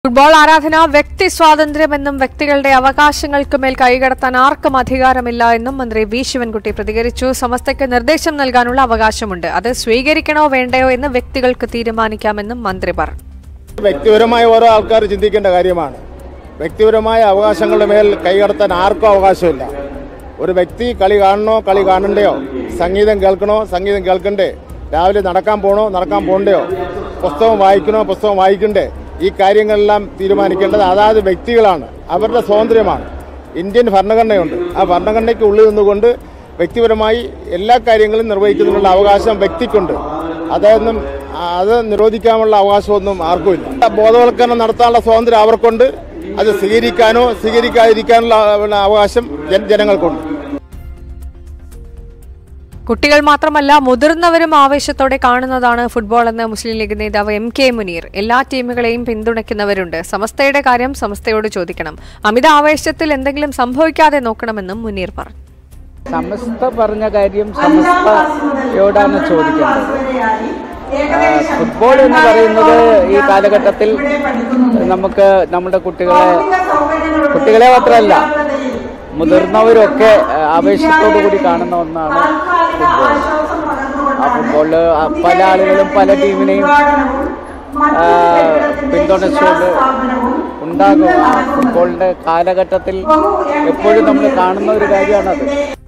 football ആരാധന വ്യക്തി സ്വാതന്ത്ര്യമെന്നും വ്യക്തികളുടെ അവകാശങ്ങൾക്ക് മേൽ കൈകടത്താൻ ആർക്കും അധികാരമില്ല എന്നും മന്ത്രി വി ശിവൻകുട്ടി പ്രതികരിച്ചു സമസ്തയ്ക്ക് നിർദ്ദേശം നൽകാനുള്ള അവകാശമുണ്ട് അത് സ്വീകരിക്കണോ വേണ്ടയോ എന്ന് വ്യക്തികൾക്ക് തീരുമാനിക്കാമെന്നും മന്ത്രി പറഞ്ഞു വ്യക്തിപരമായ ഓരോ ആൾക്കാർ ചിന്തിക്കേണ്ട കാര്യമാണ് വ്യക്തിപരമായ അവകാശങ്ങളുടെ മേൽ കൈകടത്താൻ ആർക്കും അവകാശമില്ല ഒരു വ്യക്തി കളി കാണണോ കളി കാണണ്ടയോ സംഗീതം കേൾക്കണോ സംഗീതം കേൾക്കണ്ടേ രാവിലെ നടക്കാൻ പോകണോ നടക്കാൻ പോകണ്ടയോ പുസ്തകം വായിക്കണോ പുസ്തകം വായിക്കണ്ടേ ഈ കാര്യങ്ങളെല്ലാം തീരുമാനിക്കേണ്ടത് അതാത് വ്യക്തികളാണ് അവരുടെ സ്വാതന്ത്ര്യമാണ് ഇന്ത്യൻ ഭരണഘടനയുണ്ട് ആ ഭരണഘടനയ്ക്ക് ഉള്ളിൽ നിന്നുകൊണ്ട് വ്യക്തിപരമായി എല്ലാ കാര്യങ്ങളും നിർവഹിക്കുന്നതിനുള്ള അവകാശം വ്യക്തിക്കുണ്ട് അതൊന്നും അത് നിരോധിക്കാനുള്ള അവകാശമൊന്നും ആർക്കുമില്ല ബോധവൽക്കരണം നടത്താനുള്ള സ്വാതന്ത്ര്യം അവർക്കുണ്ട് അത് സ്വീകരിക്കാനോ സ്വീകരിക്കാതിരിക്കാനുള്ള ഉള്ള അവകാശം ജന- ജനങ്ങൾക്കുണ്ട് കുട്ടികൾ മാത്രമല്ല മുതിർന്നവരും ആവേശത്തോടെ കാണുന്നതാണ് ഫുട്ബോൾ എന്ന് മുസ്ലിം ലീഗ് നേതാവ് എം കെ മുനീർ എല്ലാ ടീമുകളെയും പിന്തുണയ്ക്കുന്നവരുണ്ട് സമസ്തയുടെ കാര്യം സമസ്തയോട് ചോദിക്കണം അമിത ആവേശത്തിൽ എന്തെങ്കിലും സംഭവിക്കാതെ നോക്കണമെന്നും മുനീർ പറഞ്ഞു സമസ്ത പറഞ്ഞ കാര്യം സമസ്തയോടാണ് ചോദിക്കേണ്ടത് ആ, ഫുട്ബോൾ എന്ന് പറയുന്നത് ഈ കാലഘട്ടത്തിൽ നമുക്ക് നമ്മുടെ കുട്ടികളെ കുട്ടികളെ മാത്രമല്ല മുതിർന്നവരൊക്കെ ആ, ആവേശത്തോടു കൂടി കാണുന്ന ഒന്നാണ് ഫുട്ബോൾ ആ ഫുട്ബോളിൽ പല ആളുകളും പല ടീമിനെയും ആ, പിന്തുണച്ചുകൊണ്ട് ഉണ്ടാകും ആ ഫുട്ബോളിന്റെ കാലഘട്ടത്തിൽ എപ്പോഴും നമ്മൾ കാണുന്ന ഒരു കാര്യമാണത്